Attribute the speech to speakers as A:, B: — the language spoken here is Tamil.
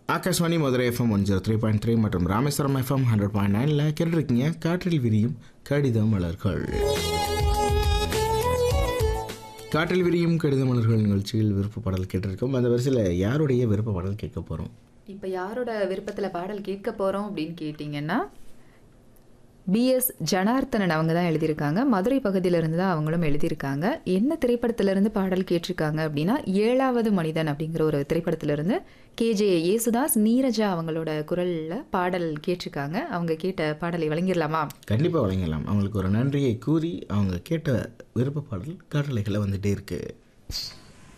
A: Akashvani Madurai F M one zero three point three மற்றும் ராமேஸ்வரம் எஃப்எம் ஹண்ட்ரட் பாயிண்ட் நைனில் கேட்டிருக்கீங்க காற்றில் விரியும் கடித மலர்கள் காற்றில் விரியும் கடித மலர்கள் நிகழ்ச்சியில் விருப்ப பாடல் கேட்டிருக்கோம் அந்த வரிசையில் யாருடைய விருப்ப பாடல் கேட்க போகிறோம்
B: இப்போ யாரோட விருப்பத்தில் பாடல் கேட்க போகிறோம் அப்படின்னு கேட்டிங்கன்னா பிஎஸ் ஜனார்த்தனன் அவங்க தான் எழுதியிருக்காங்க மதுரை பகுதியிலிருந்து தான் அவங்களும் எழுதியிருக்காங்க என்ன திரைப்படத்திலிருந்து பாடல் கேட்டிருக்காங்க அப்படின்னா ஏழாவது மனிதன் அப்படிங்கிற ஒரு திரைப்படத்திலிருந்து கேஜே யேசுதாஸ் நீரஜா அவங்களோட குரலில் பாடல் கேட்டிருக்காங்க அவங்க கேட்ட பாடலை வழங்கிடலாமா
A: கண்டிப்பாக வழங்கலாம் அவங்களுக்கு ஒரு நன்றியை கூறி அவங்க கேட்ட விருப்ப பாடல் காட்டலைகளை வந்துட்டே இருக்குது